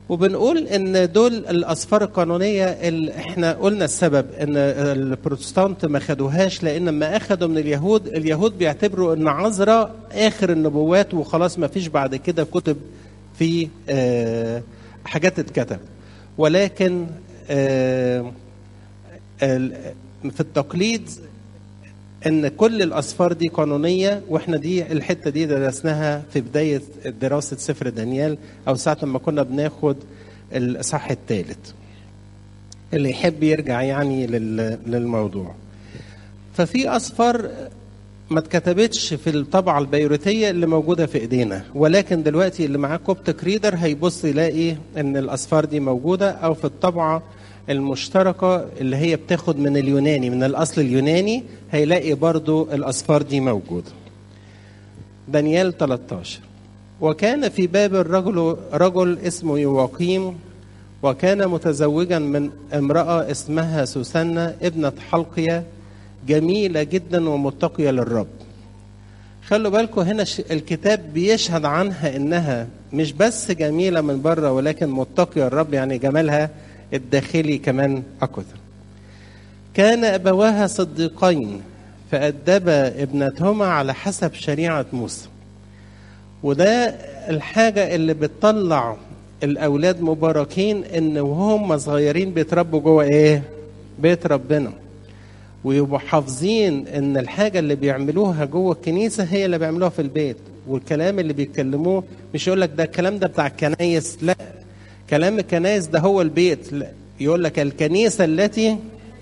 وبنقول ان دول الاسفار القانونيه اللي احنا قلنا السبب ان البروتستانت ما خدوهاش لان لما اخدوا من اليهود اليهود بيعتبروا ان عذراء اخر النبوات وخلاص ما فيش بعد كده كتب في آه، حاجات اتكتب ولكن آه، ال- في التقليد ان كل الاسفار دي قانونيه واحنا دي الحته دي درسناها في بدايه دراسه سفر دانيال او ساعه ما كنا بناخد الاصحاح الثالث اللي يحب يرجع يعني لل- للموضوع ففي اسفار ما اتكتبتش في الطبعه البيروتيه اللي موجوده في ايدينا ولكن دلوقتي اللي معاه كوبتك ريدر هيبص يلاقي ان الاسفار دي موجوده او في الطبعه المشتركه اللي هي بتاخد من اليوناني من الاصل اليوناني هيلاقي برضو الاسفار دي موجوده دانيال 13 وكان في باب الرجل رجل اسمه يواقيم وكان متزوجا من امرأة اسمها سوسنة ابنة حلقية جميلة جدا ومتقية للرب خلوا بالكم هنا ش- الكتاب بيشهد عنها انها مش بس جميلة من بره ولكن متقية للرب يعني جمالها الداخلي كمان اكثر كان ابواها صديقين فأدبا ابنتهما على حسب شريعة موسى وده الحاجة اللي بتطلع الأولاد مباركين إن وهم صغيرين بيتربوا جوه إيه؟ بيت ربنا ويبقوا حافظين إن الحاجة اللي بيعملوها جوه الكنيسة هي اللي بيعملوها في البيت والكلام اللي بيتكلموه مش يقول لك ده الكلام ده بتاع الكنايس لا كلام الكنايس ده هو البيت لا يقول لك الكنيسة التي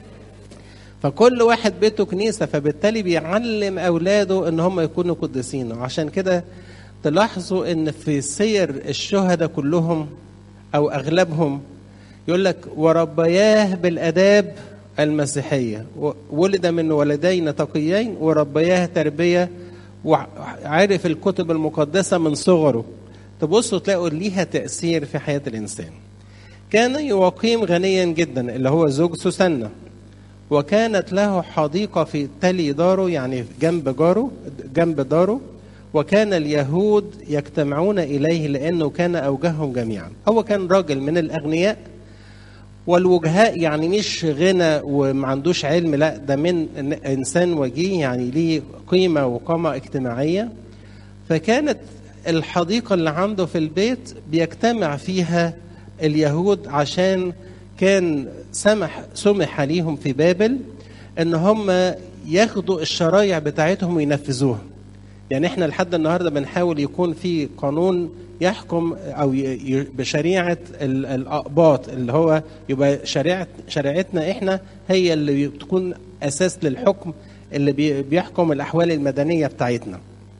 فكل واحد بيته كنيسة فبالتالي بيعلم أولاده إن هم يكونوا قديسين وعشان كده تلاحظوا إن في سير الشهداء كلهم أو أغلبهم يقول لك وربياه بالآداب المسيحية و- ولد من ولدين تقيين وربياه تربية وعرف الكتب المقدسة من صغره تبصوا تلاقوا ليها تأثير في حياة الإنسان كان يقيم غنيا جدا اللي هو زوج سوسنة وكانت له حديقة في تلي داره يعني جنب جاره جنب داره وكان اليهود يجتمعون إليه لأنه كان أوجههم جميعا هو كان راجل من الأغنياء والوجهاء يعني مش غنى وما عندوش علم لا ده من إن- إنسان وجيه يعني ليه قيمة وقامة اجتماعية فكانت الحديقة اللي عنده في البيت بيجتمع فيها اليهود عشان كان سمح سمح ليهم في بابل ان هم ياخدوا الشرايع بتاعتهم وينفذوها يعني احنا لحد النهارده بنحاول يكون في قانون يحكم او ي- ي- بشريعه ال- الاقباط اللي هو يبقى شريعه شريعتنا احنا هي اللي تكون اساس للحكم اللي بي- بيحكم الاحوال المدنيه بتاعتنا.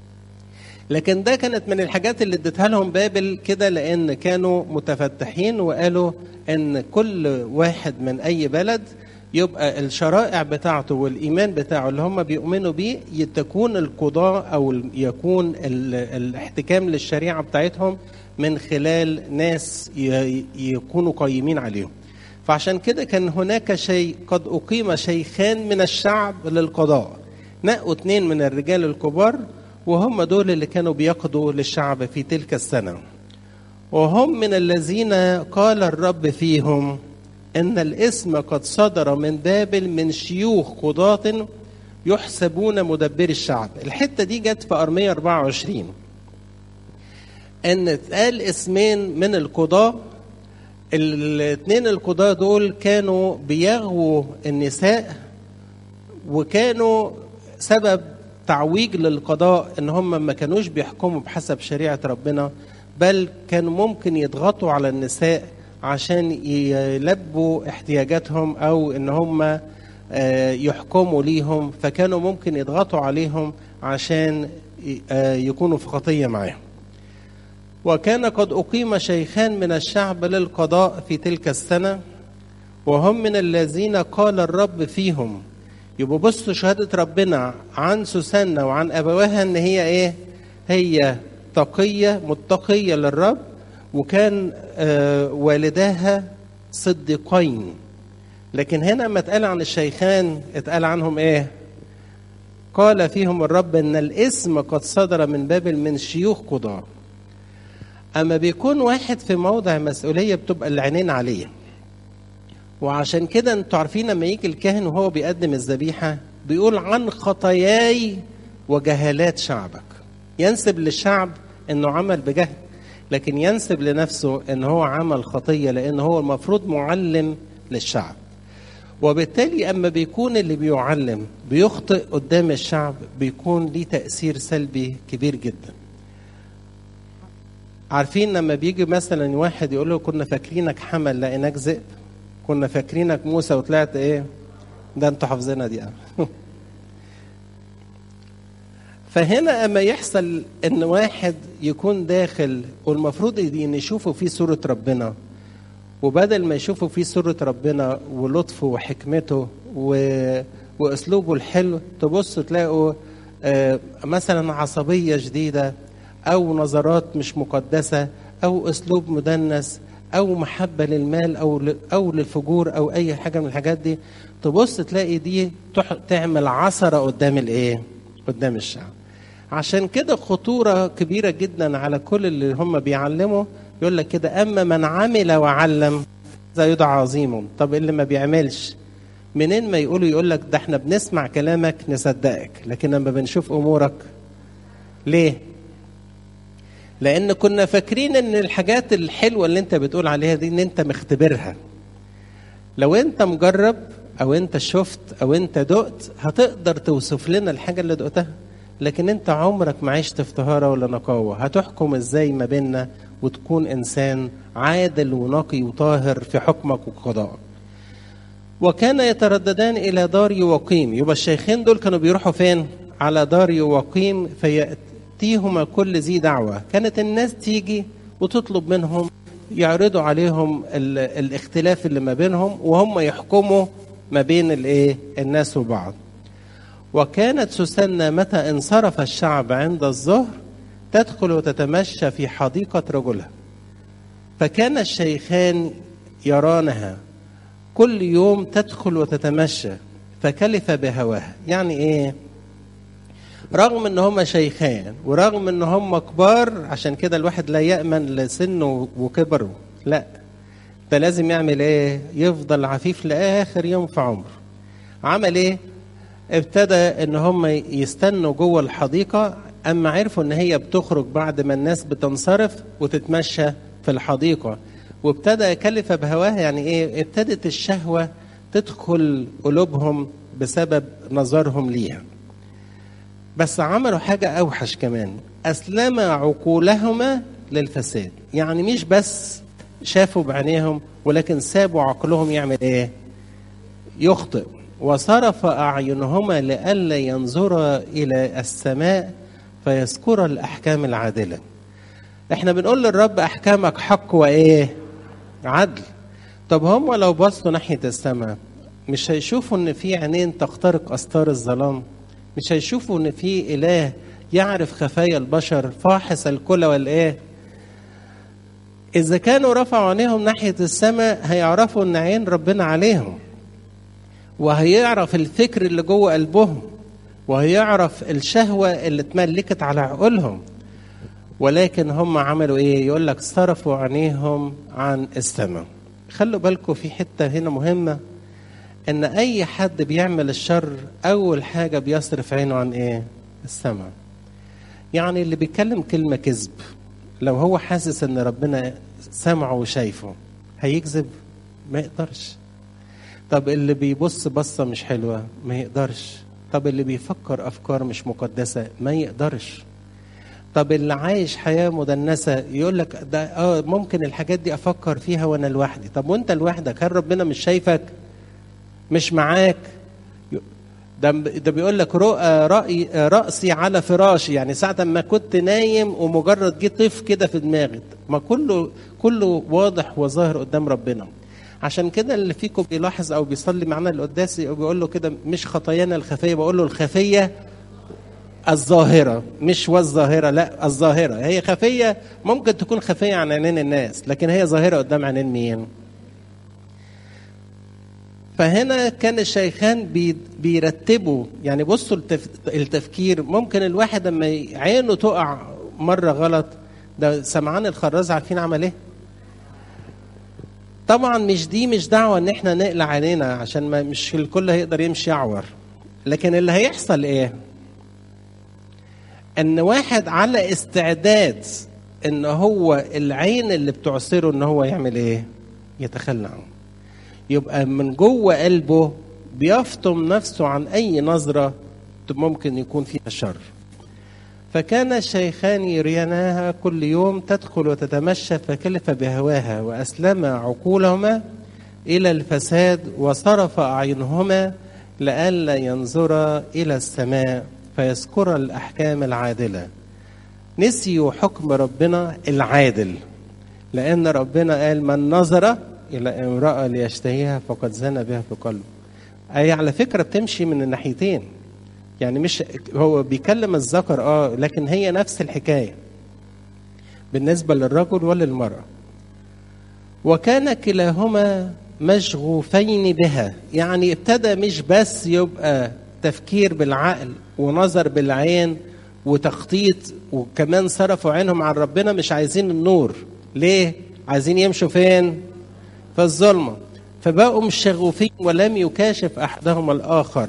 لكن ده كانت من الحاجات اللي اديتها لهم بابل كده لان كانوا متفتحين وقالوا ان كل واحد من اي بلد يبقى الشرائع بتاعته والايمان بتاعه اللي هم بيؤمنوا بيه تكون القضاء او ال- يكون ال- الاحتكام للشريعه بتاعتهم من خلال ناس ي- يكونوا قيمين عليهم. فعشان كده كان هناك شيء قد اقيم شيخان من الشعب للقضاء. نقوا اثنين من الرجال الكبار وهم دول اللي كانوا بيقضوا للشعب في تلك السنة وهم من الذين قال الرب فيهم إن الاسم قد صدر من بابل من شيوخ قضاة يحسبون مدبر الشعب الحتة دي جت في أرمية 24 ان اتقال اسمين من القضاة الاثنين القضاة دول كانوا بيغووا النساء وكانوا سبب تعويج للقضاء ان هم ما كانوش بيحكموا بحسب شريعة ربنا بل كانوا ممكن يضغطوا على النساء عشان يلبوا احتياجاتهم او ان هم آه، يحكموا ليهم فكانوا ممكن يضغطوا عليهم عشان ي- آه، يكونوا في خطية معاهم وكان قد أقيم شيخان من الشعب للقضاء في تلك السنة وهم من الذين قال الرب فيهم يبقوا بصوا شهادة ربنا عن سوسنة وعن أبواها إن هي إيه؟ هي تقية متقية للرب وكان آه والداها صديقين لكن هنا لما اتقال عن الشيخان اتقال عنهم إيه؟ قال فيهم الرب إن الاسم قد صدر من بابل من شيوخ قضاه اما بيكون واحد في موضع مسؤوليه بتبقى العينين عليه وعشان كده انتوا عارفين لما يجي الكاهن وهو بيقدم الذبيحه بيقول عن خطاياي وجهالات شعبك ينسب للشعب انه عمل بجهل لكن ينسب لنفسه ان هو عمل خطيه لان هو المفروض معلم للشعب وبالتالي اما بيكون اللي بيعلم بيخطئ قدام الشعب بيكون ليه تاثير سلبي كبير جدا عارفين لما بيجي مثلا واحد يقول له كنا فاكرينك حمل لقيناك ذئب كنا فاكرينك موسى وطلعت ايه ده انتوا حافظينها دي فهنا اما يحصل ان واحد يكون داخل والمفروض ان يشوفوا فيه صوره ربنا وبدل ما يشوفوا فيه صوره ربنا ولطفه وحكمته و... واسلوبه الحلو تبصوا تلاقوا آه مثلا عصبيه شديده او نظرات مش مقدسه او اسلوب مدنس او محبه للمال او ل... او للفجور او اي حاجه من الحاجات دي تبص تلاقي دي تح... تعمل عثره قدام الايه قدام الشعب عشان كده خطورة كبيرة جدا على كل اللي هم بيعلموا يقول لك كده أما من عمل وعلم زي يدعى عظيم طب اللي ما بيعملش منين ما يقولوا يقول لك ده احنا بنسمع كلامك نصدقك لكن لما بنشوف أمورك ليه؟ لأن كنا فاكرين إن الحاجات الحلوة اللي أنت بتقول عليها دي إن أنت مختبرها لو أنت مجرب أو أنت شفت أو أنت دقت هتقدر توصف لنا الحاجة اللي دقتها لكن انت عمرك ما عشت في طهاره ولا نقاوه هتحكم ازاي ما بيننا وتكون انسان عادل ونقي وطاهر في حكمك وقضائك وكان يترددان الى دار يوقيم يبقى الشيخين دول كانوا بيروحوا فين على دار يوقيم فياتيهما كل ذي دعوه كانت الناس تيجي وتطلب منهم يعرضوا عليهم الاختلاف اللي ما بينهم وهم يحكموا ما بين الايه الناس وبعض وكانت سوسنة متى انصرف الشعب عند الظهر تدخل وتتمشى في حديقة رجلها فكان الشيخان يرانها كل يوم تدخل وتتمشى فكلف بهواها يعني ايه رغم ان هم شيخان ورغم ان هم كبار عشان كده الواحد لا يأمن لسنه وكبره لا ده لازم يعمل ايه يفضل عفيف لاخر يوم في عمره عمل ايه ابتدى ان هم يستنوا جوه الحديقه اما عرفوا ان هي بتخرج بعد ما الناس بتنصرف وتتمشى في الحديقه وابتدى يكلف بهواها يعني ايه ابتدت الشهوه تدخل قلوبهم بسبب نظرهم ليها بس عملوا حاجه اوحش كمان اسلم عقولهما للفساد يعني مش بس شافوا بعينيهم ولكن سابوا عقلهم يعمل ايه يخطئ وصرف أعينهما لئلا ينظرا إلى السماء فيذكر الأحكام العادلة احنا بنقول للرب أحكامك حق وإيه عدل طب هم لو بصوا ناحية السماء مش هيشوفوا ان في عينين تخترق استار الظلام مش هيشوفوا ان في اله يعرف خفايا البشر فاحص الكلى والايه اذا كانوا رفعوا عينيهم ناحيه السماء هيعرفوا ان عين ربنا عليهم وهيعرف الفكر اللي جوه قلبهم وهيعرف الشهوة اللي اتملكت على عقولهم ولكن هم عملوا ايه يقول لك صرفوا عينيهم عن السماء خلوا بالكم في حتة هنا مهمة ان اي حد بيعمل الشر اول حاجة بيصرف عينه عن ايه السماء يعني اللي بيتكلم كلمة كذب لو هو حاسس ان ربنا سمعه وشايفه هيكذب ما يقدرش طب اللي بيبص بصة مش حلوة ما يقدرش طب اللي بيفكر أفكار مش مقدسة ما يقدرش طب اللي عايش حياة مدنسة يقول لك ده اه ممكن الحاجات دي أفكر فيها وأنا لوحدي طب وأنت لوحدك هل ربنا مش شايفك مش معاك ده ده بيقول لك رؤى رأي رأسي على فراشي يعني ساعة ما كنت نايم ومجرد جه طيف كده في دماغي ما كله كله واضح وظاهر قدام ربنا عشان كده اللي فيكم بيلاحظ او بيصلي معانا القداسي وبيقول له كده مش خطايانا الخفيه بقول له الخفيه الظاهرة مش والظاهرة لا الظاهرة هي خفية ممكن تكون خفية عن عينين الناس لكن هي ظاهرة قدام عينين مين فهنا كان الشيخان بي بيرتبوا يعني بصوا التف... التفكير ممكن الواحد لما عينه تقع مرة غلط ده سمعان الخراز عارفين عمل ايه طبعا مش دي مش دعوه ان احنا نقلع علينا عشان ما مش الكل هيقدر يمشي يعور لكن اللي هيحصل ايه ان واحد على استعداد ان هو العين اللي بتعصره ان هو يعمل ايه يتخلى عنه يبقى من جوه قلبه بيفطم نفسه عن اي نظره ممكن يكون فيها شر فكان الشيخان يريناها كل يوم تدخل وتتمشى فكلف بهواها وأسلم عقولهما إلى الفساد وصرف أعينهما لئلا ينظر إلى السماء فيذكر الأحكام العادلة نسيوا حكم ربنا العادل لأن ربنا قال من نظر إلى امرأة ليشتهيها فقد زنى بها في قلبه أي على فكرة بتمشي من الناحيتين يعني مش هو بيكلم الذكر اه لكن هي نفس الحكايه بالنسبه للرجل وللمراه وكان كلاهما مشغوفين بها يعني ابتدى مش بس يبقى تفكير بالعقل ونظر بالعين وتخطيط وكمان صرفوا عينهم عن ربنا مش عايزين النور ليه عايزين يمشوا فين في الظلمه فبقوا مش شغوفين ولم يكاشف احدهما الاخر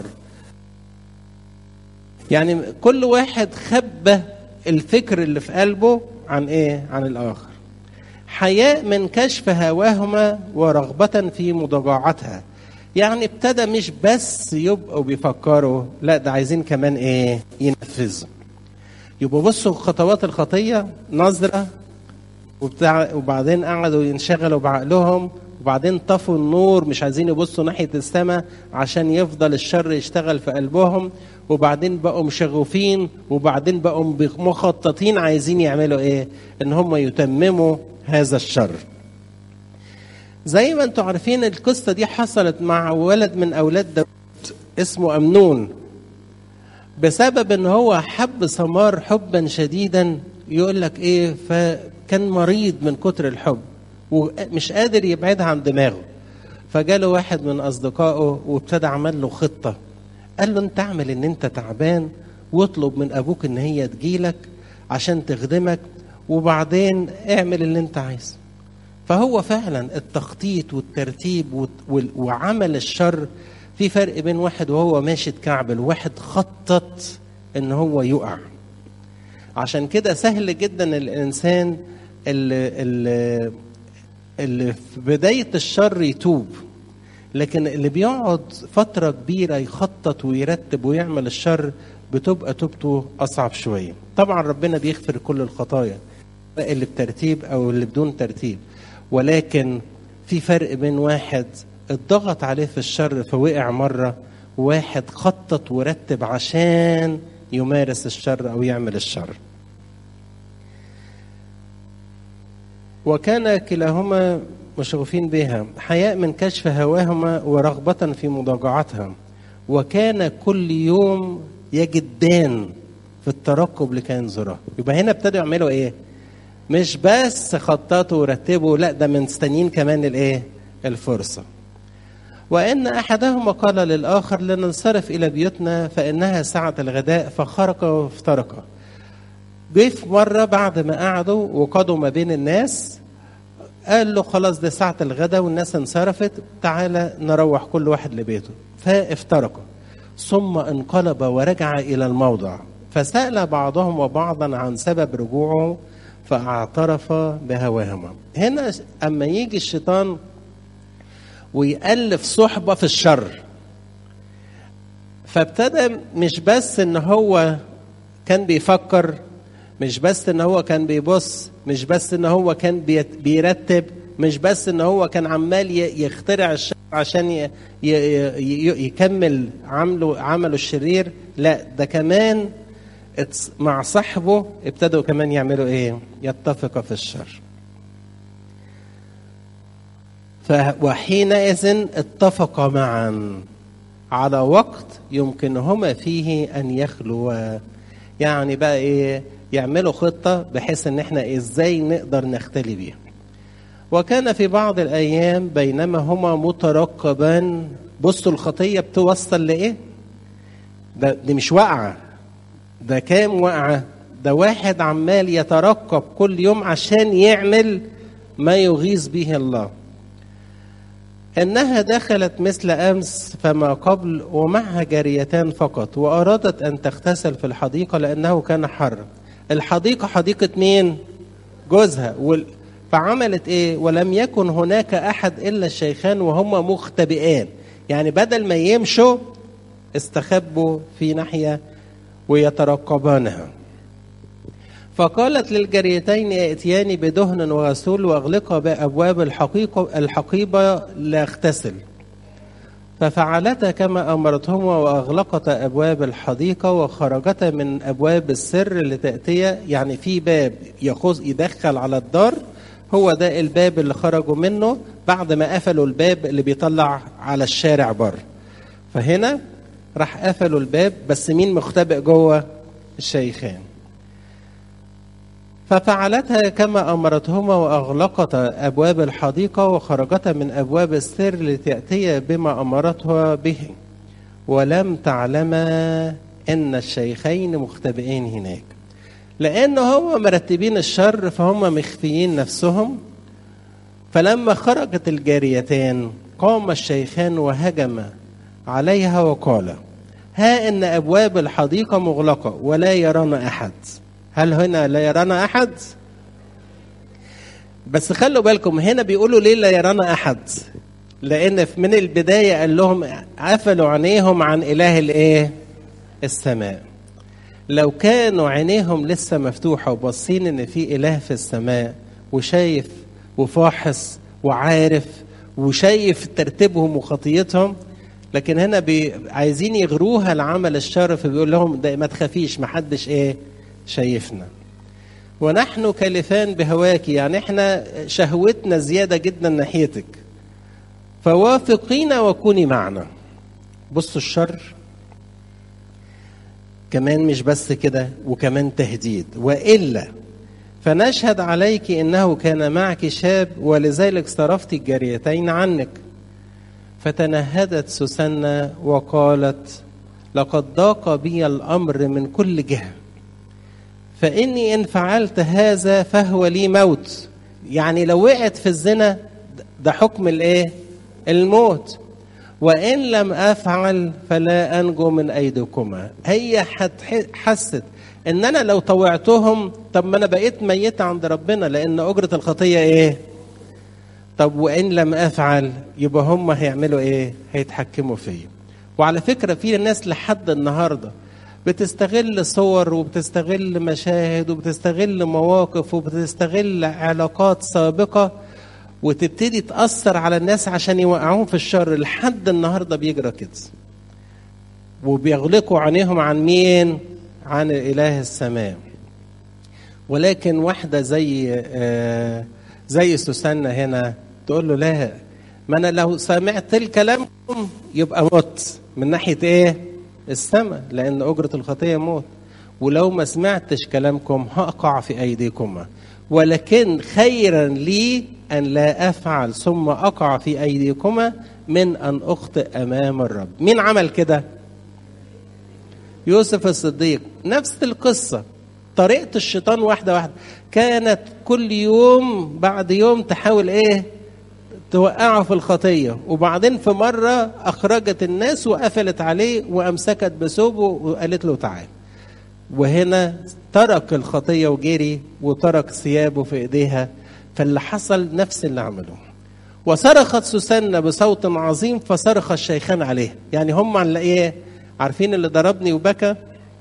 يعني كل واحد خبى الفكر اللي في قلبه عن ايه عن الاخر حياء من كشف هواهما ورغبة في مضاجعتها يعني ابتدى مش بس يبقوا بيفكروا لا ده عايزين كمان ايه ينفذوا يبقوا بصوا خطوات الخطية نظرة وبتاع وبعدين قعدوا ينشغلوا بعقلهم وبعدين طفوا النور مش عايزين يبصوا ناحية السماء عشان يفضل الشر يشتغل في قلبهم وبعدين بقوا مشغوفين وبعدين بقوا مخططين عايزين يعملوا ايه ان هم يتمموا هذا الشر زي ما انتم عارفين القصة دي حصلت مع ولد من أولاد داود اسمه أمنون بسبب ان هو حب ثمار حبا شديدا يقول لك ايه فكان مريض من كتر الحب ومش قادر يبعدها عن دماغه فجاله واحد من اصدقائه وابتدى عمل له خطه قال له انت اعمل ان انت تعبان واطلب من ابوك ان هي تجيلك عشان تخدمك وبعدين اعمل اللي انت عايزه فهو فعلا التخطيط والترتيب وعمل الشر في فرق بين واحد وهو ماشي تكعبل وواحد خطط ان هو يقع عشان كده سهل جدا الانسان اللي, اللي, اللي في بدايه الشر يتوب لكن اللي بيقعد فتره كبيره يخطط ويرتب ويعمل الشر بتبقى توبته اصعب شويه طبعا ربنا بيغفر كل الخطايا اللي بترتيب او اللي بدون ترتيب ولكن في فرق بين واحد اتضغط عليه في الشر فوقع مره وواحد خطط ورتب عشان يمارس الشر او يعمل الشر وكان كلاهما مشغوفين بها حياء من كشف هواهما ورغبة في مضاجعتها وكان كل يوم يجدان في الترقب لكي ينظرها يبقى هنا ابتدوا يعملوا ايه مش بس خططوا ورتبوا لا ده مستنيين كمان الايه الفرصة وإن أحدهما قال للآخر لننصرف إلى بيوتنا فإنها ساعة الغداء فخرق وافترق جه في مرة بعد ما قعدوا وقضوا ما بين الناس قال له خلاص ده ساعة الغداء والناس انصرفت تعالى نروح كل واحد لبيته فافترقوا ثم انقلب ورجع إلى الموضع فسأل بعضهم وبعضا عن سبب رجوعه فاعترف بهواهما هنا أما يجي الشيطان ويألف صحبة في الشر فابتدى مش بس ان هو كان بيفكر مش بس ان هو كان بيبص مش بس ان هو كان بيرتب مش بس ان هو كان عمال يخترع الشر عشان يكمل عمله عمله الشرير لا ده كمان مع صاحبه ابتدوا كمان يعملوا ايه يتفقوا في الشر وحينئذ اتفقا معا على وقت يمكنهما فيه ان يخلوا يعني بقى ايه يعملوا خطه بحيث ان احنا ازاي نقدر نختلي بيها وكان في بعض الايام بينما هما مترقبان بصوا الخطيه بتوصل لايه ده دي مش واقعه ده كام واقعه ده واحد عمال يترقب كل يوم عشان يعمل ما يغيظ به الله انها دخلت مثل امس فما قبل ومعها جاريتان فقط وارادت ان تغتسل في الحديقه لانه كان حر الحديقه حديقه مين جوزها وال... فعملت ايه ولم يكن هناك احد الا الشيخان وهما مختبئان يعني بدل ما يمشوا استخبوا في ناحيه ويترقبانها فقالت للجريتين ائتياني بدهن وغسول واغلقا بابواب الحقيقه الحقيبه لاغتسل ففعلتا كما امرتهما واغلقتا ابواب الحديقه وخرجتا من ابواب السر لتاتيا يعني في باب يخص يدخل على الدار هو ده الباب اللي خرجوا منه بعد ما قفلوا الباب اللي بيطلع على الشارع بره فهنا راح قفلوا الباب بس مين مختبئ جوه الشيخان ففعلتها كما امرتهما واغلقتا ابواب الحديقه وخرجتا من ابواب السر لتاتيا بما امرتها به ولم تعلما ان الشيخين مختبئين هناك لان هم مرتبين الشر فهم مخفيين نفسهم فلما خرجت الجاريتان قام الشيخان وهجم عليها وقال ها ان ابواب الحديقه مغلقه ولا يرانا احد هل هنا لا يرانا احد بس خلوا بالكم هنا بيقولوا ليه لا يرانا احد لان من البدايه قال لهم قفلوا عينيهم عن اله الايه السماء لو كانوا عينيهم لسه مفتوحه وباصين ان في اله في السماء وشايف وفاحص وعارف وشايف ترتيبهم وخطيتهم لكن هنا بي عايزين يغروها لعمل الشر فبيقول لهم ده ما تخافيش ما حدش ايه شايفنا ونحن كلفان بهواك يعني احنا شهوتنا زياده جدا ناحيتك فوافقينا وكوني معنا بصوا الشر كمان مش بس كده وكمان تهديد والا فنشهد عليك انه كان معك شاب ولذلك صرفت الجاريتين عنك فتنهدت سوسنة وقالت لقد ضاق بي الامر من كل جهه فاني ان فعلت هذا فهو لي موت يعني لو وقعت في الزنا ده حكم الايه الموت وان لم افعل فلا انجو من ايديكما هي حست ان انا لو طوعتهم طب ما انا بقيت ميته عند ربنا لان اجره الخطيه ايه طب وان لم افعل يبقى هم هيعملوا ايه هيتحكموا فيا وعلى فكره في ناس لحد النهارده بتستغل صور وبتستغل مشاهد وبتستغل مواقف وبتستغل علاقات سابقة وتبتدي تأثر على الناس عشان يوقعوهم في الشر لحد النهاردة بيجرى كده وبيغلقوا عينيهم عن مين؟ عن إله السماء ولكن واحدة زي آه زي سوسنة هنا تقول له لا ما أنا لو سمعت الكلامكم يبقى مت من ناحية إيه؟ السماء لأن أجرة الخطية موت ولو ما سمعتش كلامكم هقع في أيديكما ولكن خيرا لي أن لا أفعل ثم أقع في أيديكما من أن أخطئ أمام الرب مين عمل كده؟ يوسف الصديق نفس القصة طريقة الشيطان واحدة واحدة كانت كل يوم بعد يوم تحاول ايه توقعه في الخطية وبعدين في مرة أخرجت الناس وقفلت عليه وأمسكت بثوبه وقالت له تعال وهنا ترك الخطية وجري وترك ثيابه في إيديها فاللي حصل نفس اللي عمله وصرخت سوسنة بصوت عظيم فصرخ الشيخان عليه يعني هم على ايه عارفين اللي ضربني وبكى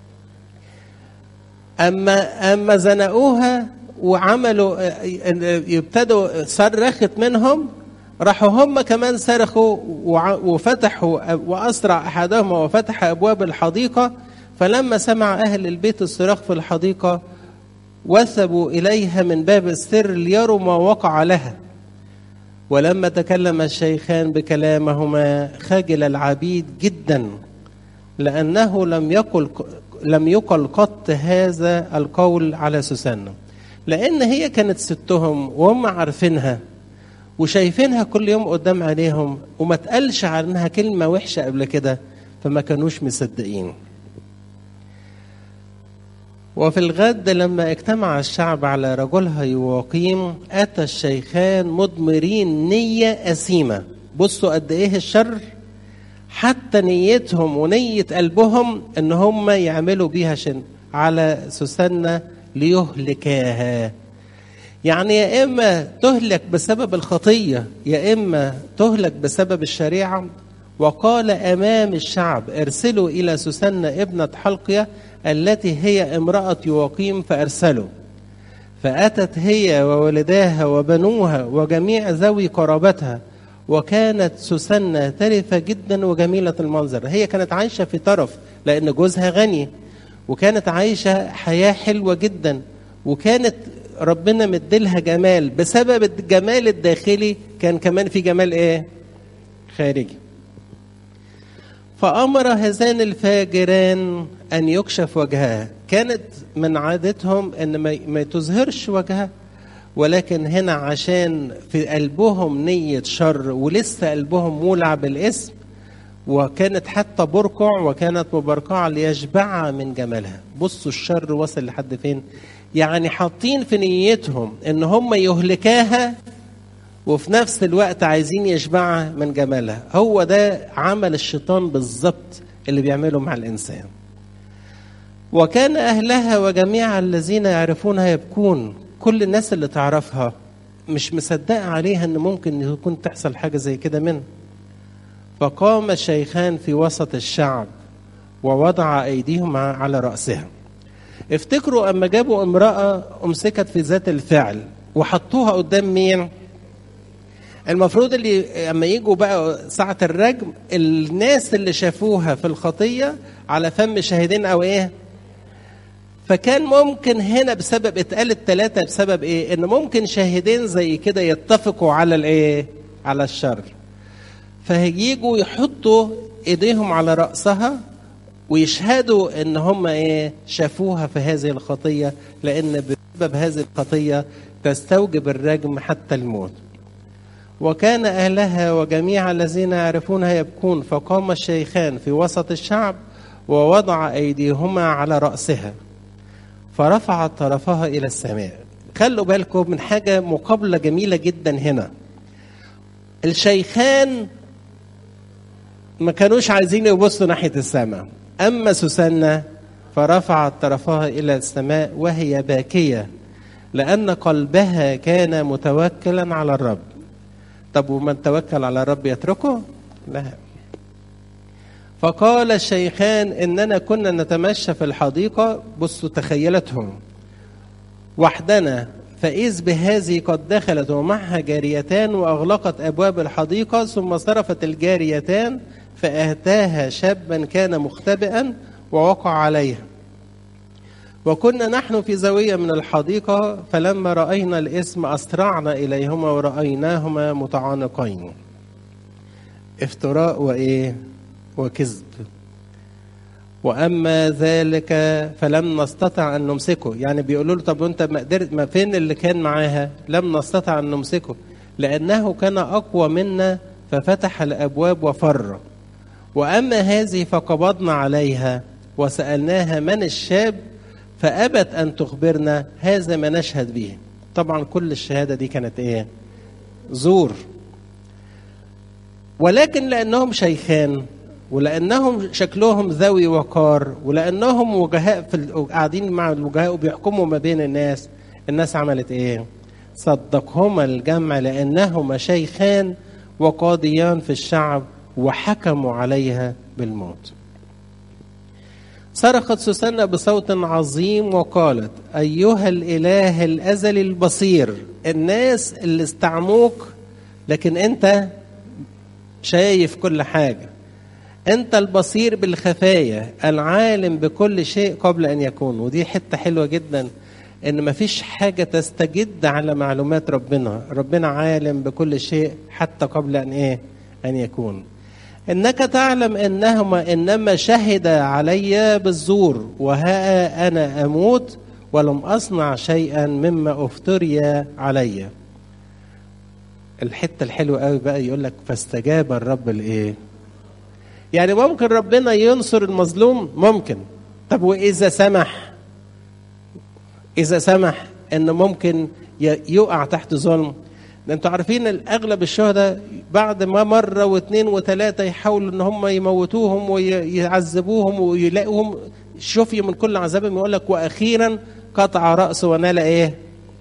اما اما زنقوها وعملوا يبتدوا صرخت منهم راحوا هم كمان صرخوا وفتحوا واسرع احدهما وفتح ابواب الحديقه فلما سمع اهل البيت الصراخ في الحديقه وثبوا اليها من باب السر ليروا ما وقع لها ولما تكلم الشيخان بكلامهما خجل العبيد جدا لانه لم يقل لم يقل قط هذا القول على سوسنة لان هي كانت ستهم وهم عارفينها وشايفينها كل يوم قدام عينيهم وما تقالش عنها كلمه وحشه قبل كده فما كانوش مصدقين وفي الغد لما اجتمع الشعب على رجلها يواقيم أتى الشيخان مضمرين نية أثيمة بصوا قد إيه الشر حتى نيتهم ونية قلبهم إن هم يعملوا بيها شن على سوسنة ليهلكاها يعني يا إما تهلك بسبب الخطية يا إما تهلك بسبب الشريعة وقال أمام الشعب ارسلوا إلى سوسنة ابنة حلقية التي هي امرأة يواقيم فأرسلوا فأتت هي وولداها وبنوها وجميع ذوي قرابتها وكانت سوسنة ترفة جدا وجميلة المنظر هي كانت عايشة في طرف لأن جوزها غني وكانت عايشة حياة حلوة جدا وكانت ربنا مديلها جمال بسبب الجمال الداخلي كان كمان في جمال ايه خارجي فأمر هذان الفاجران أن يكشف وجهها كانت من عادتهم أن ما تظهرش وجهها ولكن هنا عشان في قلبهم نية شر ولسه قلبهم مولع بالاسم وكانت حتى برقع وكانت مبرقعة ليشبعها من جمالها بصوا الشر وصل لحد فين يعني حاطين في نيتهم ان هم يهلكاها وفي نفس الوقت عايزين يشبعها من جمالها هو ده عمل الشيطان بالظبط اللي بيعمله مع الانسان وكان اهلها وجميع الذين يعرفونها يبكون كل الناس اللي تعرفها مش مصدقه عليها ان ممكن يكون تحصل حاجه زي كده منه فقام الشيخان في وسط الشعب ووضع ايديهم على راسها افتكروا اما جابوا امراه امسكت في ذات الفعل وحطوها قدام مين المفروض اللي اما يجوا بقى ساعة الرجم الناس اللي شافوها في الخطية على فم شاهدين او ايه فكان ممكن هنا بسبب اتقال الثلاثة بسبب ايه ان ممكن شاهدين زي كده يتفقوا على الايه على الشر فهيجوا يحطوا ايديهم على رأسها ويشهدوا ان هم ايه شافوها في هذه الخطية لان بسبب هذه الخطية تستوجب الرجم حتى الموت وكان أهلها وجميع الذين يعرفونها يبكون فقام الشيخان في وسط الشعب ووضع أيديهما على رأسها فرفعت طرفها إلى السماء خلوا بالكم من حاجة مقابلة جميلة جدا هنا الشيخان ما كانوش عايزين يبصوا ناحية السماء أما سوسنة فرفعت طرفها إلى السماء وهي باكية لأن قلبها كان متوكلا على الرب طب ومن توكل على الرب يتركه لا فقال الشيخان اننا كنا نتمشى في الحديقه بصوا تخيلتهم وحدنا فإذ بهذه قد دخلت ومعها جاريتان وأغلقت أبواب الحديقة ثم صرفت الجاريتان فأتاها شابا كان مختبئا ووقع عليها وكنا نحن في زاوية من الحديقة فلما رأينا الاسم أسرعنا إليهما ورأيناهما متعانقين افتراء وإيه وكذب وأما ذلك فلم نستطع أن نمسكه يعني بيقولوا له طب أنت ما قدرت ما فين اللي كان معاها لم نستطع أن نمسكه لأنه كان أقوى منا ففتح الأبواب وفر وأما هذه فقبضنا عليها وسألناها من الشاب فأبت أن تخبرنا هذا ما نشهد به طبعا كل الشهادة دي كانت إيه زور ولكن لأنهم شيخان ولأنهم شكلهم ذوي وقار ولأنهم وجهاء في قاعدين مع الوجهاء وبيحكموا ما بين الناس الناس عملت إيه صدقهما الجمع لأنهما شيخان وقاضيان في الشعب وحكموا عليها بالموت صرخت سوسنة بصوت عظيم وقالت أيها الإله الأزلي البصير الناس اللي استعموك لكن أنت شايف كل حاجة أنت البصير بالخفايا العالم بكل شيء قبل أن يكون ودي حتة حلوة جدا إن مفيش حاجة تستجد على معلومات ربنا ربنا عالم بكل شيء حتى قبل أن إيه أن يكون انك تعلم انهما انما شهد علي بالزور وها انا اموت ولم اصنع شيئا مما افتري علي الحته الحلوه قوي بقى يقول لك فاستجاب الرب لايه يعني ممكن ربنا ينصر المظلوم ممكن طب واذا سمح اذا سمح ان ممكن يقع تحت ظلم ده انتوا عارفين اغلب الشهداء بعد ما مره واثنين وثلاثه يحاولوا ان هم يموتوهم ويعذبوهم ويلاقوهم شفي من كل عذابهم يقول لك واخيرا قطع راسه ونال ايه؟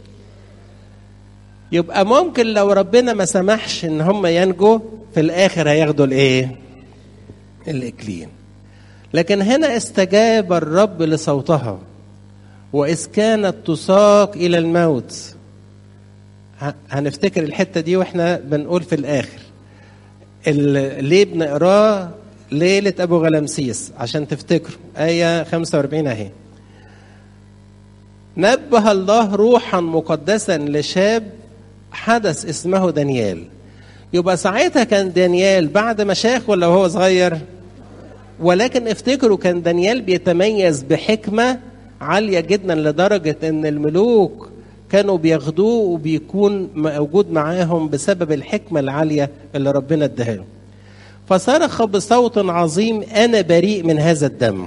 يبقى ممكن لو ربنا ما سمحش ان هم ينجوا في الاخر هياخدوا الايه؟ الاكليل. لكن هنا استجاب الرب لصوتها واذ كانت تساق الى الموت هنفتكر الحته دي واحنا بنقول في الاخر ليه بنقراه ليله ابو غلمسيس عشان تفتكروا ايه 45 اهي نبه الله روحا مقدسا لشاب حدث اسمه دانيال يبقى ساعتها كان دانيال بعد ما شاخ ولا وهو صغير ولكن افتكروا كان دانيال بيتميز بحكمه عاليه جدا لدرجه ان الملوك كانوا بياخدوه وبيكون موجود معاهم بسبب الحكمه العاليه اللي ربنا اداها له. فصرخ بصوت عظيم انا بريء من هذا الدم.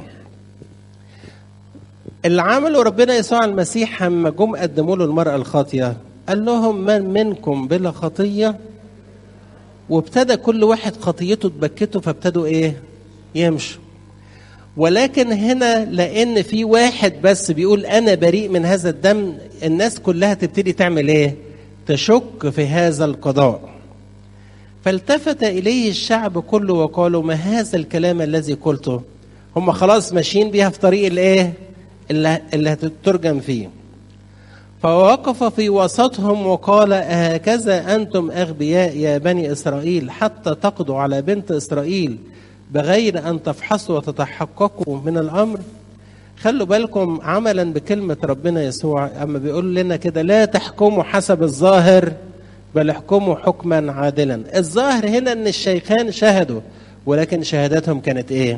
اللي عمله ربنا يسوع المسيح لما جم قدموا له المراه الخاطيه قال لهم من منكم بلا خطيه وابتدى كل واحد خطيته تبكته فابتدوا ايه؟ يمشوا. ولكن هنا لان في واحد بس بيقول انا بريء من هذا الدم الناس كلها تبتدي تعمل ايه تشك في هذا القضاء فالتفت اليه الشعب كله وقالوا ما هذا الكلام الذي قلته هم خلاص ماشيين بيها في طريق الايه اللي, اللي هتترجم فيه فوقف في وسطهم وقال هكذا انتم اغبياء يا بني اسرائيل حتى تقضوا على بنت اسرائيل بغير ان تفحصوا وتتحققوا من الامر خلوا بالكم عملا بكلمه ربنا يسوع اما بيقول لنا كده لا تحكموا حسب الظاهر بل احكموا حكما عادلا الظاهر هنا ان الشيخان شهدوا ولكن شهادتهم كانت ايه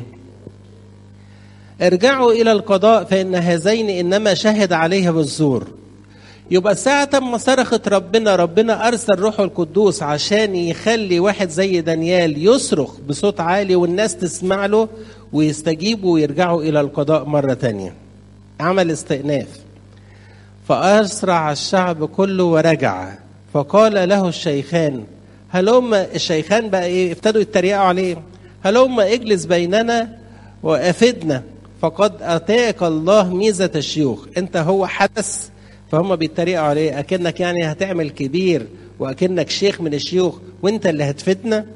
ارجعوا الى القضاء فان هذين انما شهد عليها بالزور يبقى ساعة ما صرخت ربنا ربنا أرسل روحه القدوس عشان يخلي واحد زي دانيال يصرخ بصوت عالي والناس تسمع له ويستجيبوا ويرجعوا إلى القضاء مرة تانية عمل استئناف فأسرع الشعب كله ورجع فقال له الشيخان هلم الشيخان بقى ايه ابتدوا يتريقوا عليه هلم اجلس بيننا وافدنا فقد اتاك الله ميزه الشيوخ انت هو حدث فهم بيتريقوا عليه اكنك يعني هتعمل كبير واكنك شيخ من الشيوخ وانت اللي هتفتنا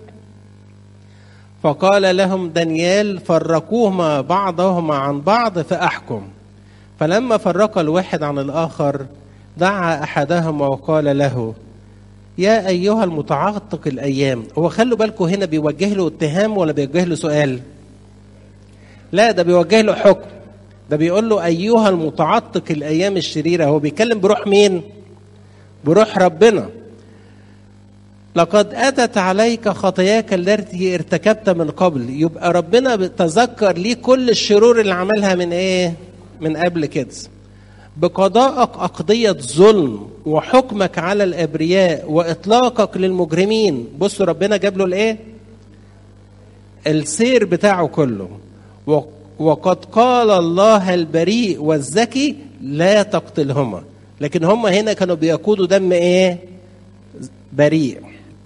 فقال لهم دانيال فرقوهما بعضهما عن بعض فاحكم فلما فرق الواحد عن الاخر دعا احدهما وقال له يا ايها المتعاطق الايام هو خلوا بالكم هنا بيوجه له اتهام ولا بيوجه له سؤال لا ده بيوجه له حكم ده بيقول له ايها المتعطق الايام الشريره هو بيتكلم بروح مين بروح ربنا لقد اتت عليك خطاياك التي ارتكبت من قبل يبقى ربنا تذكر ليه كل الشرور اللي عملها من ايه من قبل كده بقضائك أقضية ظلم وحكمك على الأبرياء وإطلاقك للمجرمين بصوا ربنا جاب له الإيه؟ السير بتاعه كله وقد قال الله البريء والذكي لا تقتلهما لكن هم هنا كانوا بيقودوا دم ايه بريء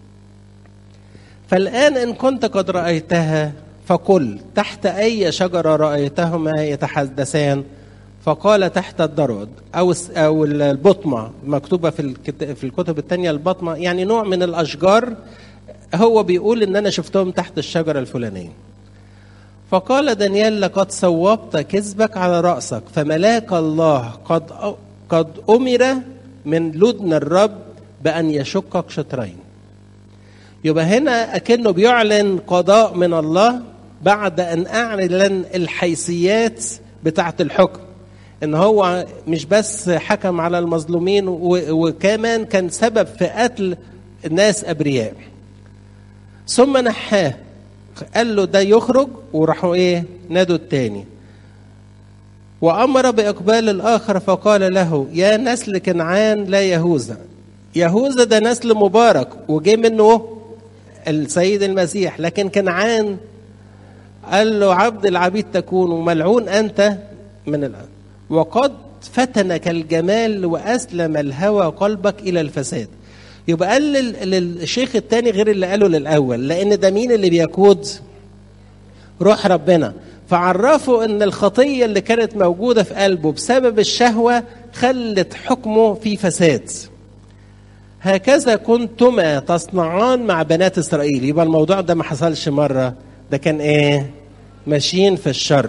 فالآن إن كنت قد رأيتها فقل تحت أي شجرة رأيتهما يتحدثان فقال تحت الدرد أو أو البطمة مكتوبة في في الكتب الثانية البطمة يعني نوع من الأشجار هو بيقول إن أنا شفتهم تحت الشجرة الفلانية فقال دانيال لقد صوبت كذبك على رأسك فملاك الله قد قد أمر من لدن الرب بأن يشقك شطرين يبقى هنا أكنه بيعلن قضاء من الله بعد أن أعلن الحيثيات بتاعة الحكم إن هو مش بس حكم على المظلومين وكمان كان سبب في قتل ناس أبرياء ثم نحاه قال له ده يخرج وراحوا ايه نادوا التاني وامر باقبال الاخر فقال له يا نسل كنعان لا يهوذا يهوذا ده نسل مبارك وجه منه السيد المسيح لكن كنعان قال له عبد العبيد تكون وملعون انت من الان وقد فتنك الجمال وأسلم الهوى قلبك إلى الفساد يبقى قال لل- للشيخ التاني غير اللي قاله للأول لأن ده مين اللي بيقود روح ربنا فعرفوا ان الخطيه اللي كانت موجوده في قلبه بسبب الشهوه خلت حكمه في فساد هكذا كنتما تصنعان مع بنات اسرائيل يبقى الموضوع ده ما حصلش مره ده كان ايه ماشيين في الشر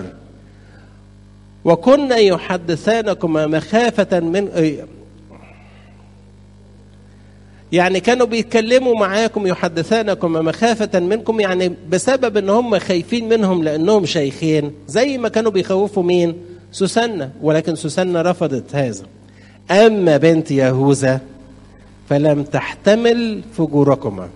وكنا يحدثانكما مخافه من يعني كانوا بيتكلموا معاكم يحدثانكم مخافة منكم يعني بسبب ان هم خايفين منهم لانهم شيخين زي ما كانوا بيخوفوا مين سوسنة ولكن سوسنة رفضت هذا اما بنت يهوذا فلم تحتمل فجوركما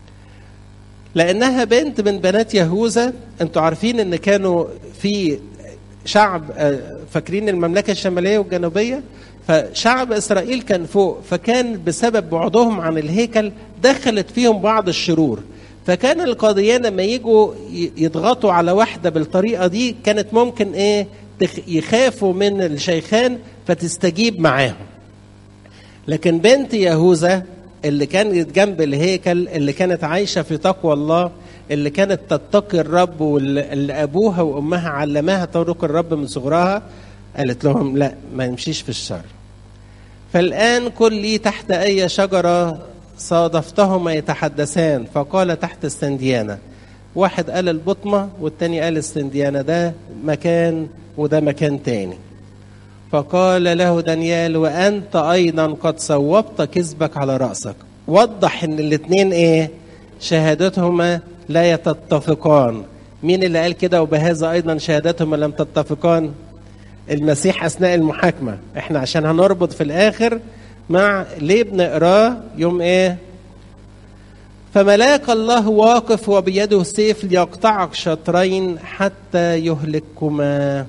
لانها بنت من بنات يهوذا انتوا عارفين ان كانوا في شعب آه، فاكرين المملكه الشماليه والجنوبيه فشعب اسرائيل كان فوق فكان بسبب بعدهم عن الهيكل دخلت فيهم بعض الشرور فكان القاضيان لما يجوا ي- يضغطوا على واحده بالطريقه دي كانت ممكن ايه تخ- يخافوا من الشيخان فتستجيب معاهم لكن بنت يهوذا اللي كانت جنب الهيكل اللي كانت عايشة في تقوى الله اللي كانت تتقي الرب واللي أبوها وأمها علماها طرق الرب من صغرها قالت لهم لا ما يمشيش في الشر فالآن كل لي تحت أي شجرة صادفتهما يتحدثان فقال تحت السنديانة واحد قال البطمة والتاني قال السنديانة ده مكان وده مكان تاني فقال له دانيال وانت ايضا قد صوبت كذبك على راسك وضح ان الاثنين ايه شهادتهما لا يتتفقان مين اللي قال كده وبهذا ايضا شهادتهما لم تتفقان المسيح اثناء المحاكمه احنا عشان هنربط في الاخر مع ليه بنقراه يوم ايه فملاك الله واقف وبيده سيف ليقطعك شطرين حتى يهلككما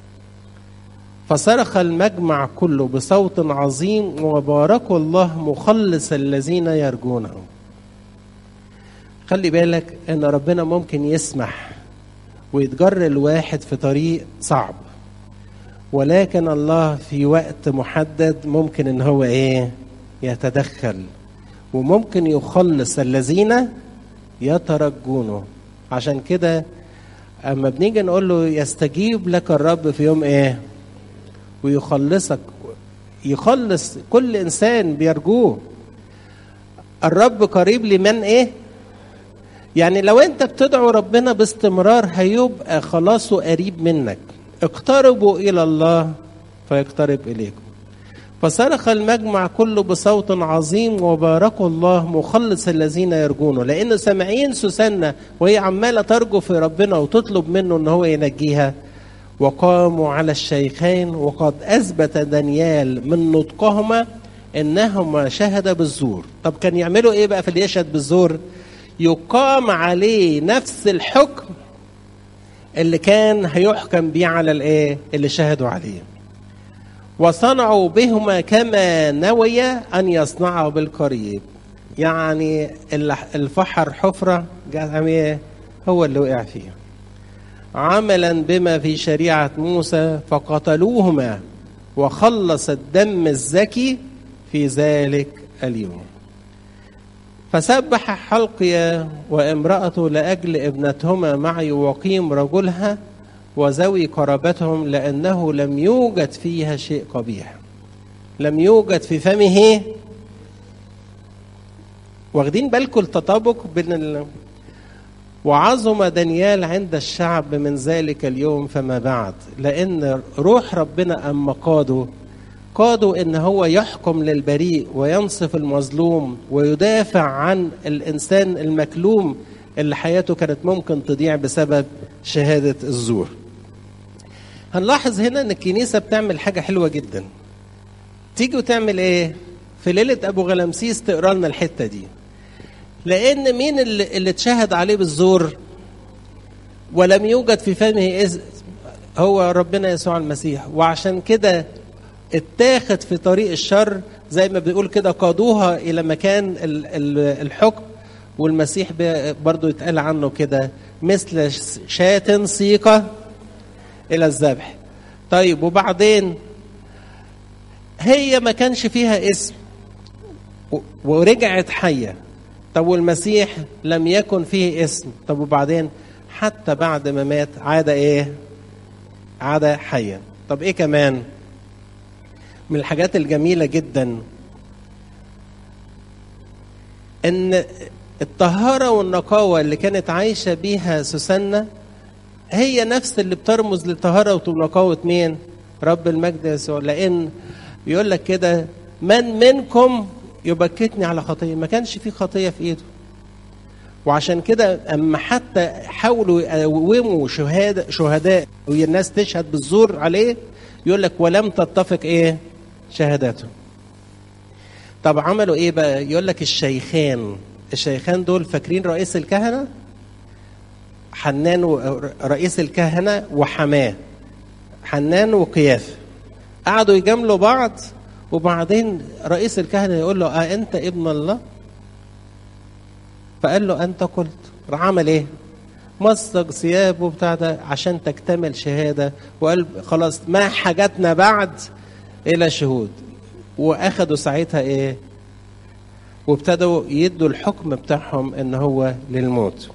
فصرخ المجمع كله بصوت عظيم وباركوا الله مخلص الذين يرجونه خلي بالك ان ربنا ممكن يسمح ويتجر الواحد في طريق صعب ولكن الله في وقت محدد ممكن ان هو ايه يتدخل وممكن يخلص الذين يترجونه عشان كده اما بنيجي نقول له يستجيب لك الرب في يوم ايه ويخلصك يخلص كل انسان بيرجوه الرب قريب لمن ايه يعني لو انت بتدعو ربنا باستمرار هيبقى خلاصه قريب منك اقتربوا الى الله فيقترب اليكم فصرخ المجمع كله بصوت عظيم وباركوا الله مخلص الذين يرجونه لانه سامعين سوسنة وهي عماله ترجو في ربنا وتطلب منه ان هو ينجيها وقاموا على الشيخين وقد اثبت دانيال من نطقهما انهما شهدا بالزور طب كان يعملوا ايه بقى في اللي يشهد بالزور يقام عليه نفس الحكم اللي كان هيحكم بيه على الايه اللي شهدوا عليه وصنعوا بهما كما نوي ان يصنعوا بالقريب يعني الفحر حفره ايه هو اللي وقع فيها عملا بما في شريعه موسى فقتلوهما وخلص الدم الزكي في ذلك اليوم فسبح حلقيا وامرأته لأجل ابنتهما معي وقيم رجلها وذوي قرابتهم لأنه لم يوجد فيها شيء قبيح لم يوجد في فمه واخدين بالكم التطابق بين ال... وعظم دانيال عند الشعب من ذلك اليوم فما بعد لأن روح ربنا أما قاده قادوا ان هو يحكم للبريء وينصف المظلوم ويدافع عن الانسان المكلوم اللي حياته كانت ممكن تضيع بسبب شهاده الزور. هنلاحظ هنا ان الكنيسه بتعمل حاجه حلوه جدا. تيجي وتعمل ايه؟ في ليله ابو غلامسيس تقرا لنا الحته دي. لان مين اللي, اللي اتشهد عليه بالزور ولم يوجد في فمه إذ هو ربنا يسوع المسيح وعشان كده اتاخد في طريق الشر زي ما بيقول كده قادوها الى مكان الحكم والمسيح برضو يتقال عنه كده مثل شاة سيقة الى الذبح طيب وبعدين هي ما كانش فيها اسم و- ورجعت حية طب والمسيح لم يكن فيه اسم طب وبعدين حتى بعد ما مات عاد ايه عاد حيا طب ايه كمان من الحاجات الجميلة جدا ان الطهارة والنقاوة اللي كانت عايشة بيها سوسنة هي نفس اللي بترمز للطهارة ونقاوة مين؟ رب المجد يسوع لأن بيقول لك كده من منكم يبكتني على خطية ما كانش في خطية في إيده وعشان كده أما حتى حاولوا يقوموا شهادة شهداء والناس تشهد بالزور عليه يقول لك ولم تتفق إيه؟ شهاداتهم طب عملوا إيه بقى؟ يقول لك الشيخان الشيخان دول فاكرين رئيس الكهنة؟ حنان و- رئيس الكهنة وحماه حنان وقياف قعدوا يجاملوا بعض وبعدين رئيس الكهنة يقول له أه أنت ابن الله فقال له أنت قلت راح عمل إيه مصدق ثيابه بتاع ده عشان تكتمل شهادة وقال خلاص ما حاجتنا بعد إلى شهود وأخدوا ساعتها إيه وابتدوا يدوا الحكم بتاعهم إن هو للموت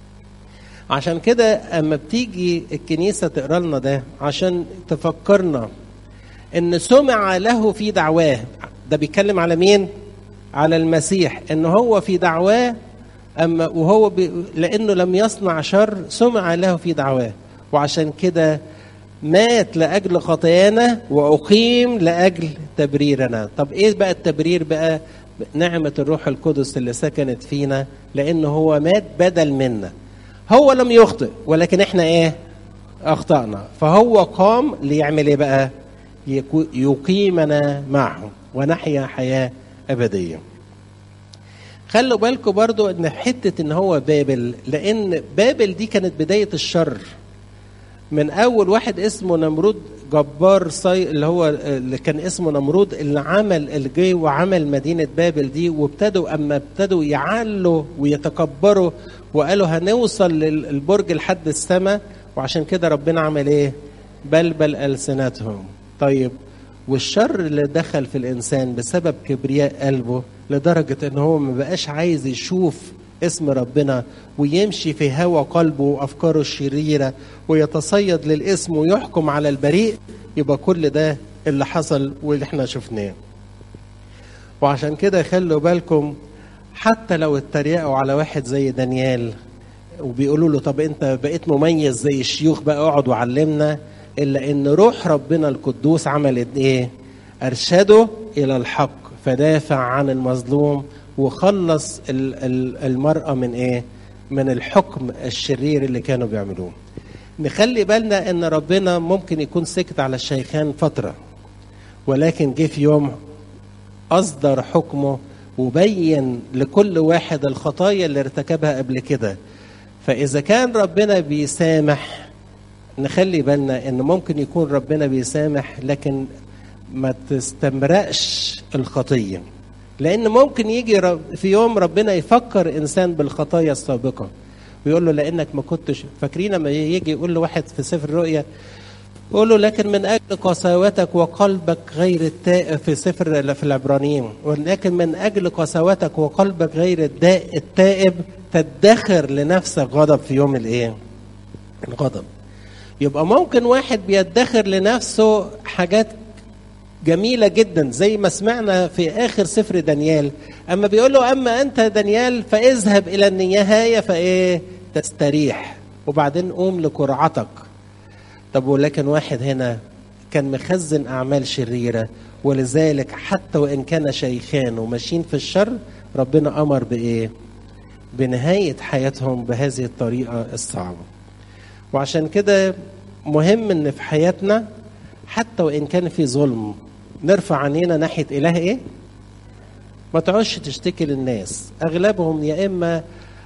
عشان كده اما بتيجي الكنيسه تقرا لنا ده عشان تفكرنا ان سمع له في دعواه ده بيتكلم على مين على المسيح ان هو في دعواه اما وهو بي لانه لم يصنع شر سمع له في دعواه وعشان كده مات لاجل خطايانا واقيم لاجل تبريرنا طب ايه بقى التبرير بقى نعمه الروح القدس اللي سكنت فينا لانه هو مات بدل منا هو لم يخطئ ولكن احنا ايه اخطانا فهو قام ليعمل ايه بقى يكو- يقيمنا معه ونحيا حياه ابديه خلوا بالكم برضو ان حته ان هو بابل لان بابل دي كانت بدايه الشر من اول واحد اسمه نمرود جبار صي اللي هو اللي كان اسمه نمرود اللي عمل الجي وعمل مدينه بابل دي وابتدوا اما ابتدوا يعلوا ويتكبروا وقالوا هنوصل للبرج لحد السماء وعشان كده ربنا عمل ايه؟ بلبل السنتهم طيب والشر اللي دخل في الانسان بسبب كبرياء قلبه لدرجه ان هو ما بقاش عايز يشوف اسم ربنا ويمشي في هوى قلبه وافكاره الشريره ويتصيد للاسم ويحكم على البريء يبقى كل ده اللي حصل واللي احنا شفناه وعشان كده خلوا بالكم حتى لو اتريقوا على واحد زي دانيال وبيقولوا له طب انت بقيت مميز زي الشيوخ بقى اقعد وعلمنا الا ان روح ربنا القدوس عملت ايه ارشده الى الحق فدافع عن المظلوم وخلص ال- ال- المرأة من ايه من الحكم الشرير اللي كانوا بيعملوه نخلي بالنا ان ربنا ممكن يكون سكت على الشيخان فترة ولكن جه في يوم أصدر حكمه وبين لكل واحد الخطايا اللي ارتكبها قبل كده فإذا كان ربنا بيسامح نخلي بالنا إن ممكن يكون ربنا بيسامح لكن ما تستمرقش الخطية لأن ممكن يجي رب- في يوم ربنا يفكر إنسان بالخطايا السابقة ويقول له لأنك ما كنتش فاكرين لما يجي يقول له واحد في سفر الرؤيا يقول له لكن من اجل قساوتك وقلبك غير التائب في سفر في العبرانيين ولكن من اجل قساوتك وقلبك غير الداء التائب تدخر لنفسك غضب في يوم الايه؟ الغضب. يبقى ممكن واحد بيدخر لنفسه حاجات جميلة جدا زي ما سمعنا في آخر سفر دانيال أما بيقول له أما أنت دانيال فاذهب إلى النهاية فإيه تستريح وبعدين قوم لقرعتك طب ولكن واحد هنا كان مخزن أعمال شريرة ولذلك حتى وإن كان شيخان وماشيين في الشر ربنا أمر بإيه بنهاية حياتهم بهذه الطريقة الصعبة وعشان كده مهم ان في حياتنا حتى وان كان في ظلم نرفع عينينا ناحيه اله ايه؟ ما تقعدش تشتكي للناس اغلبهم يا اما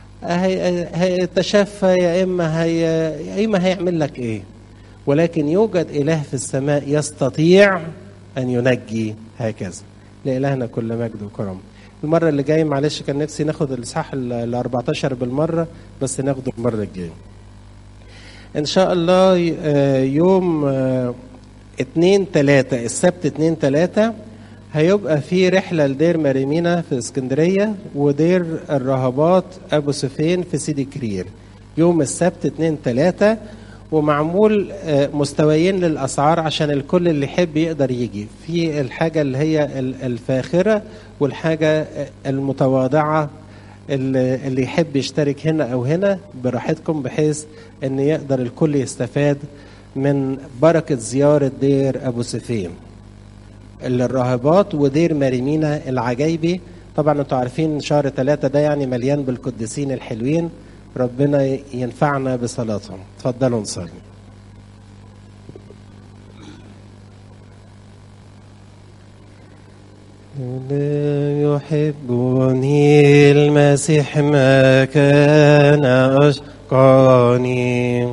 هي- هيتشفى يا اما هي يا اما هيعمل لك ايه؟ ولكن يوجد اله في السماء يستطيع ان ينجي هكذا لالهنا كل مجد وكرم المره اللي جايه معلش كان نفسي ناخد الاصحاح ال 14 بالمره بس ناخده المره الجايه ان شاء الله ي- آه، يوم آه، اتنين تلاتة السبت اتنين تلاتة هيبقى في رحلة لدير مريمينا في اسكندرية ودير الرهبات أبو سفين في سيدي كرير يوم السبت اتنين تلاتة ومعمول آه، مستويين للأسعار عشان الكل اللي يحب يقدر يجي في الحاجة اللي هي ال- الفاخرة والحاجة آه، المتواضعة اللي اللي يحب يشترك هنا أو هنا براحتكم بحيث أن يقدر الكل يستفاد من بركة زيارة دير أبو سفين الراهبات ودير مريمينا العجايبي طبعا انتوا عارفين شهر ثلاثة ده يعني مليان بالقديسين الحلوين ربنا ينفعنا بصلاتهم اتفضلوا نصلي لا يحبني المسيح ما كان أشقاني